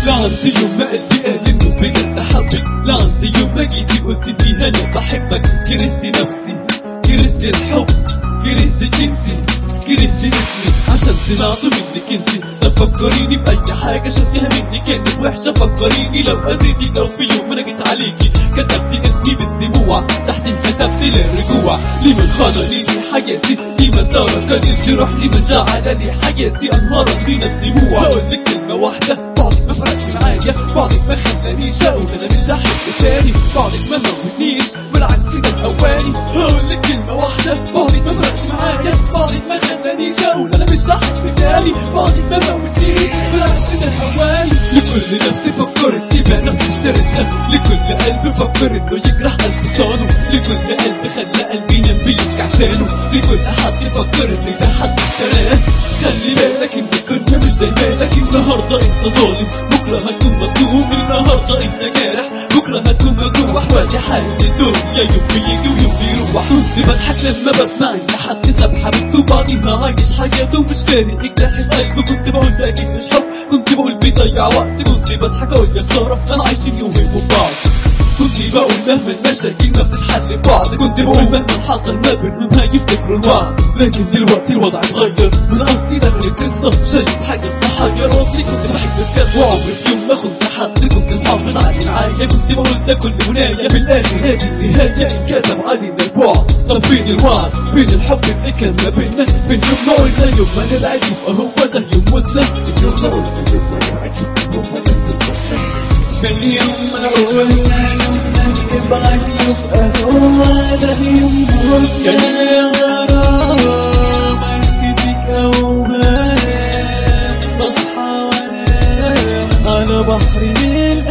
لا عندي يوم ما قلبي قال انه بجد حبك لا عندي يوم ما جيتي قلت فيها انا بحبك كرهت نفسي كرهت الحب كرهتك انتي كرهت اسمي عشان سمعت منك انتي لا فكريني بأي حاجة شفتها مني كانت وحشة فكريني لو أذيتي لو في يوم أنا جيت عليكي كتبتي اسمي بالدموع تحت كتبت للرجوع لمن خانني حياتي لمن تركني الجروح لمن جعلني حياتي أنهارا من الدموع هقول لك كلمة واحدة بعدك ما فرقش معايا بعدك ما خلانيش أقول أنا مش هحب تاني بعدك ما موتنيش بالعكس ده الأواني هقول لك كلمة واحدة بعدك ما فرقش معايا بعدك ما خلانيش أقول أنا مش هحب تاني بعدك ما موتنيش بالعكس ده الأواني لكل نفس فكرت تبقى نفسي اشتريتها لكل قلب فكر انه يجرح قلب صانه لكل قلب خلى قلبي ينام بيك عشانه لكل حد فكر ان ده حد اشتراه خلي بالك ان الدنيا مش دايمالك النهارده انت ظالم بكره هتكون مظلوم النهارده انت جارح بكره هتكون مجروح وادي حال الدنيا يوم بيجي ويوم بيروح كنت بضحك لما بسمع ان حد ساب حبيبته بعديها عايش حياته مش فارق الجرح في قلبه كنت بقول ده اكيد مش حب كنت بقول بيضيع وقت كنت بضحك اقول يا خساره انا عايشين يومين بعض كنت بقول مهما المشاكل ما بتتحل ببعض كنت بقول مهما حصل ما بينهم هيفتكروا الوعد لكن دلوقتي الوضع اتغير من اصلي داخل القصه شايف حاجه تحير اصلي كنت بحب بجد وعمري في يوم ما خنت حد كنت محافظ على معايا كنت بقول ده كل منايا في الاخر هذه النهايه انكتب علينا البعد طب فين الوعد فين الحب اللي كان ما بينا فين يوم ما قلنا يوم ما نبعد يبقى هو ده يوم متنا يوم ما قلنا يوم ما نبعد يبقى هو ده من يوم ما قلنا يوم ما نبعد يبقى هو ده يوم متنا كان يا غرام عشت فيك اوهام بصحى وانام على بحر من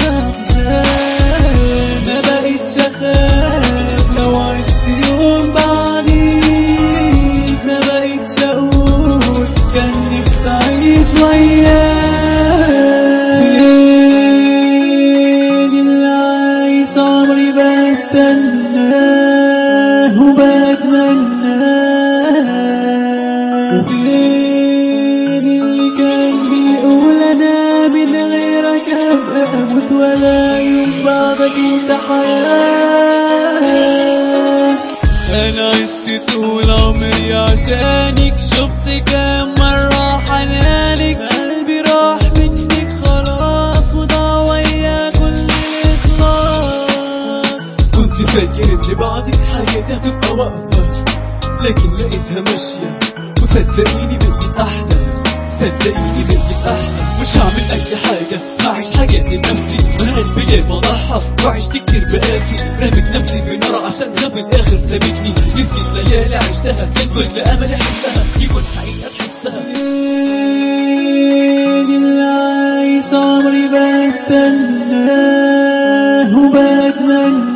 احزان ما بقتش اخاف لو عشت يوم بعديك ما بقتش اقول كان نفسي اعيش وياك اللي عايش عمري بستناه وبتمناه وفين اللي كان بيقول انا من غيرك ابقى اموت ولا يوم بعدك انت حياه انا عشت طول عمري عشانك شفت كام مرة حنانك قلبي راح منك خلاص وضاع ويا كل الإخلاص كنت فاكر ان بعدك حياتي هتبقى واقفة لكن لقيتها ماشية وصدقيني بقيت احلى صدقيني بقيت احلى مش هعمل اي حاجة هعيش حياتي لنفسي انا قلبي ياما ضحى وعشت كتير بقاسي رامك نفسي في نار عشانها في الاخر سابتني نسيت ليالي عشتها كان كل املي حلها يكون حقيقة تحسها فين اللي عايش عمري بستناه وبتمناه